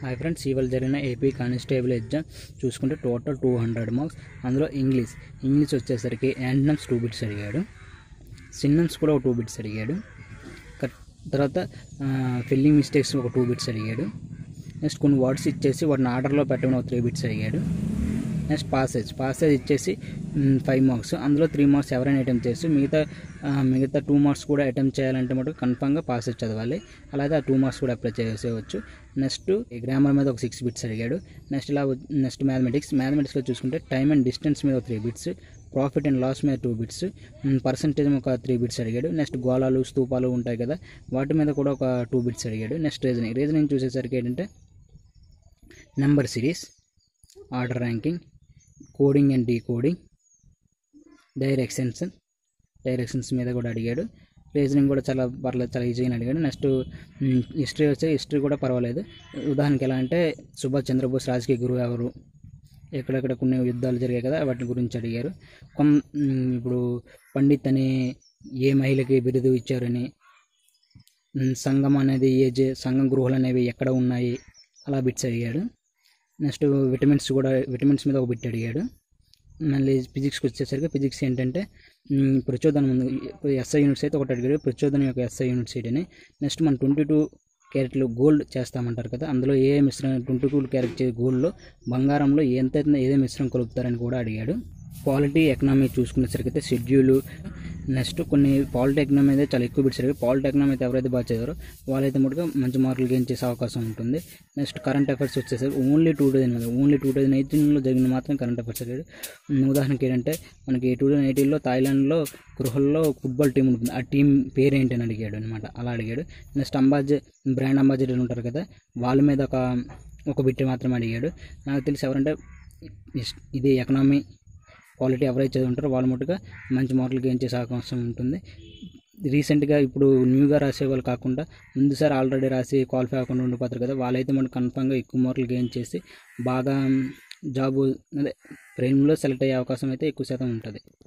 hi friends ఇవాళ జరిగిన AP constable exam చూసుకుంటే టోటల్ టూ హండ్రెడ్ మార్క్స్ అందులో ఇంగ్లీష్ ఇంగ్లీష్ వచ్చేసరికి యాంటనమ్స్ టూ బిట్స్ అడిగాడు సిన్నమ్స్ కూడా ఒక టూ బిట్స్ అడిగాడు కట్- తర్వాత ఫిల్లింగ్ మిస్టేక్స్ ఒక టూ బిట్స్ అడిగాడు నెక్స్ట్ కొన్ని వర్డ్స్ ఇచ్చేసి వాటిని ఆర్డర్లో పెట్టమని ఒక త్రీ బిట్స్ అడిగాడు నెక్స్ట్ పాసేజ్ పాసేజ్ ఇచ్చేసి ఫైవ్ మార్క్స్ అందులో త్రీ మార్క్స్ ఎవరైనా అటెంప్ట్ చేసి మిగతా ఆ, మిగతా టూ మార్క్స్ కూడా అటెంప్ట్ చేయాలంటే మటుకు కన్ఫామ్గా పాసేజ్ చదవాలి అలాగే ఆ టూ మార్క్స్ కూడా అప్లై చేసేయవచ్చు నెక్స్ట్ గ్రామర్ మీద ఒక సిక్స్ బిట్స్ అడిగాడు నెక్స్ట్ ఇలా నెక్స్ట్ మ్యాథమెటిక్స్ మ్యాథమెటిక్స్లో చూసుకుంటే టైమ్ అండ్ డిస్టెన్స్ మీద ఒక three bits profit and loss మీద టూ బిట్స్ పర్సంటేజ్ ఒక త్రీ బిట్స్ అడిగాడు నెక్స్ట్ గోళాలు స్తూపాలు ఉంటాయి కదా వాటి మీద కూడా ఒక టూ బిట్స్ అడిగాడు నెక్స్ట్ రీజనింగ్ రీజనింగ్ చూసేసరికి ఏంటంటే number series order ranking coding and decoding directions directions మీద కూడా అడిగాడు రీజనింగ్ కూడా చాలా పర్లేదు చాలా ఈజీగా అడిగాడు నెక్స్ట్ హిస్టరీ వచ్చే హిస్టరీ కూడా పర్వాలేదు ఉదాహరణకి ఎలా అంటే సుభాష్ చంద్రబోస్ రాజకీయ గురువు ఎవరు ఎక్కడెక్కడ కొన్ని యుద్ధాలు జరిగాయి కదా వాటి గురించి అడిగారు కొన్ మ్, ఇప్పుడు పండిత్ అనే ఏ మహిళకి బిరుదు ఇచ్చారని మ్, సంఘం అనేది ఏ జే- సంఘం గృహాలు అనేవి ఎక్కడ ఉన్నాయి అలా బిట్స్ అడిగాడు నెక్స్ట్ విటమిన్స్ కూడా విటమిన్స్ మీద ఒక బిట్ అడిగాడు మళ్ళీ ఫిజిక్స్కి వచ్చేసరికి ఫిజిక్స్ ఏంటంటే మ్, ప్రచోదనం ఉంది ఇప్పుడు ఎస్ఐ యూనిట్స్ అయితే ఒకటి అడిగాడు ప్రచోదనం యొక్క ఎస్ఐ యూనిట్స్ ఏంటని నెక్స్ట్ మనం ట్వంటీ టూ క్యారెట్లు గోల్డ్ చేస్తామంటారు కదా అందులో ఏ మిశ్రమం ట్వంటీ టూ క్యారెట్ గోల్డ్లో బంగారంలో ఎంత ఏదే మిశ్రమం కలుపుతారని కూడా అడిగాడు పాలిటీ ఎకనామీ చూసుకునేసరికి అయితే షెడ్యూలు నెక్స్ట్ కొన్ని పాలిటీ ఎకనామీ అయితే చాలా ఎక్కువ బిట్స్ అడిగారు పాలిటీ ఎకనామీ అయితే ఎవరైతే బాగా చదివారో వాళ్ళైతే మటుగా మంచి మార్కులు గెయిన్ చేసే అవకాశం ఉంటుంది నెక్స్ట్ కరెంట్ అఫైర్స్ వచ్చేసరికి only two thousand only two thousand ఎయిటీన్లో జరిగిన మాత్రం కరెంట్ అఫైర్స్ అడిగాడు ఉమ్, ఉదాహరణకి ఏంటంటే మనకి టూ థౌజండ్ ఎయిటీన్లో థాయిలాండ్లో గృహల్లో ఫుట్బాల్ టీం ఉంటుంది ఆ టీం పేరు ఏంటి అని అడిగాడు అనమాట అలా అడిగాడు నెక్స్ట్ అంబాజీ బ్రాండ్ అంబాసిడర్ ఉంటారు కదా వాళ్ళ మీద ఒక ఒక బిట్ మాత్రం అడిగాడు నాకు తెలిసి ఎవరంటే ఇస్- ఇది ఎకనామీ క్వాలిటీ ఎవరైతే చదివి ఉంటారో వాళ్ళ మట్టుగా మంచి మార్కులు గెయిన్ చేసే అవకాశం ఉంటుంది రీసెంట్గా ఇప్పుడు న్యూగా రాసే వాళ్ళు కాకుండా ముందుసారి ఆల్రెడీ రాసి క్వాలిఫై అవ్వకుండా ఉండిపోతారు కదా వాళ్ళైతే మనకు కన్ఫామ్గా ఎక్కువ మార్కులు గెయిన్ చేసి బాగా జాబ్ అదే ట్రైన్లో సెలెక్ట్ అయ్యే అవకాశం అయితే ఎక్కువ శాతం ఉంటుంది